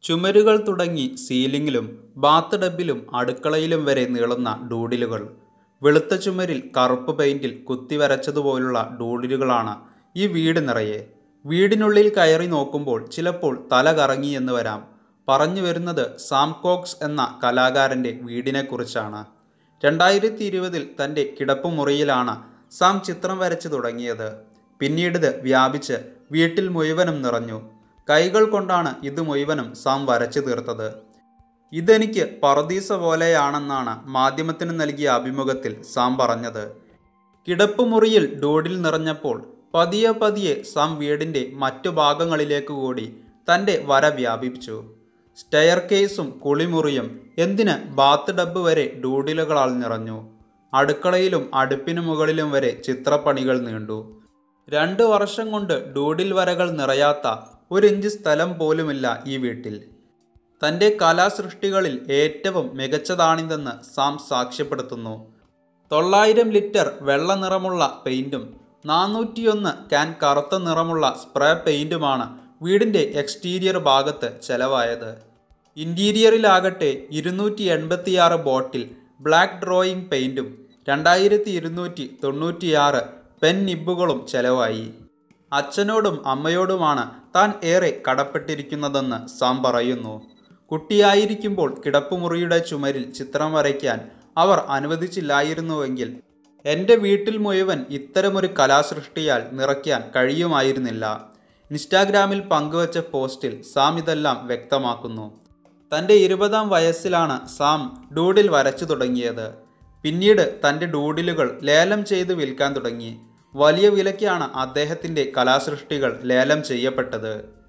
ചുമരുകൾ തുടങ്ങി സീലിംഗിലും ബാത്ത് ടബിലും അടുക്കളയിലും വരെ നീളുന്ന ഡൂഡിലുകൾ വെളുത്ത ചുമരിൽ കറുപ്പ് പെയിന്റിൽ കുത്തിവരച്ചതുപോലുള്ള ഡൂഡിലുകളാണ് ഈ വീട് നിറയെ വീടിനുള്ളിൽ കയറി നോക്കുമ്പോൾ ചിലപ്പോൾ തല കറങ്ങി എന്ന് വരാം പറഞ്ഞു വരുന്നത് സാം കോക്സ് എന്ന കലാകാരൻ്റെ വീടിനെക്കുറിച്ചാണ് രണ്ടായിരത്തി ഇരുപതിൽ തൻ്റെ കിടപ്പുമുറിയിലാണ് സാം ചിത്രം വരച്ചു തുടങ്ങിയത് പിന്നീട് ഇത് വ്യാപിച്ച് വീട്ടിൽ മുഴുവനും നിറഞ്ഞു കൈകൾ കൊണ്ടാണ് ഇത് മുഴുവനും സാം വരച്ചു തീർത്തത് ഇതെനിക്ക് പറദീസ പോലെയാണെന്നാണ് മാധ്യമത്തിന് നൽകിയ അഭിമുഖത്തിൽ സാം പറഞ്ഞത് കിടപ്പുമുറിയിൽ ഡോഡിൽ നിറഞ്ഞപ്പോൾ പതിയെ പതിയെ സാം വീടിൻ്റെ മറ്റു ഭാഗങ്ങളിലേക്ക് കൂടി തൻ്റെ വര വ്യാപിപ്പിച്ചു സ്റ്റെയർ കേസും കുളിമുറിയും എന്തിന് ബാത്ത് ഡബ്ബ് വരെ ഡൂഡിലുകളാൽ നിറഞ്ഞു അടുക്കളയിലും അടുപ്പിനു മുകളിലും വരെ ചിത്രപ്പണികൾ നീണ്ടു രണ്ട് വർഷം കൊണ്ട് ഡൂഡിൽ വരകൾ നിറയാത്ത ഒരു ഇഞ്ച് സ്ഥലം പോലുമില്ല ഈ വീട്ടിൽ തൻ്റെ കലാസൃഷ്ടികളിൽ ഏറ്റവും മികച്ചതാണിതെന്ന് സാം സാക്ഷ്യപ്പെടുത്തുന്നു തൊള്ളായിരം ലിറ്റർ വെള്ള നിറമുള്ള പെയിൻറ്റും നാനൂറ്റിയൊന്ന് ക്യാൻ കറുത്ത നിറമുള്ള സ്പ്രേ പെയിൻറ്റുമാണ് വീടിൻ്റെ എക്സ്റ്റീരിയർ ഭാഗത്ത് ചെലവായത് ഇൻറ്റീരിയറിലാകട്ടെ ഇരുന്നൂറ്റി എൺപത്തിയാറ് ബോട്ടിൽ ബ്ലാക്ക് ഡ്രോയിങ് പെയിൻറ്റും രണ്ടായിരത്തി ഇരുന്നൂറ്റി തൊണ്ണൂറ്റിയാറ് പെൻ നിബുകളും ചെലവായി അച്ഛനോടും അമ്മയോടുമാണ് താൻ ഏറെ കടപ്പെട്ടിരിക്കുന്നതെന്ന് സാം പറയുന്നു കുട്ടിയായിരിക്കുമ്പോൾ കിടപ്പുമുറിയുടെ ചുമരിൽ ചിത്രം വരയ്ക്കാൻ അവർ അനുവദിച്ചില്ലായിരുന്നുവെങ്കിൽ എൻ്റെ വീട്ടിൽ മുഴുവൻ ഇത്തരമൊരു കലാസൃഷ്ടിയാൽ നിറയ്ക്കാൻ കഴിയുമായിരുന്നില്ല ഇൻസ്റ്റാഗ്രാമിൽ പങ്കുവച്ച പോസ്റ്റിൽ സാം ഇതെല്ലാം വ്യക്തമാക്കുന്നു തൻ്റെ ഇരുപതാം വയസ്സിലാണ് സാം ഡൂഡിൽ വരച്ചു തുടങ്ങിയത് പിന്നീട് തൻ്റെ ഡൂഡിലുകൾ ലേലം ചെയ്ത് വിൽക്കാൻ തുടങ്ങി വലിയ വിലയ്ക്കാണ് അദ്ദേഹത്തിൻ്റെ കലാസൃഷ്ടികൾ ലേലം ചെയ്യപ്പെട്ടത്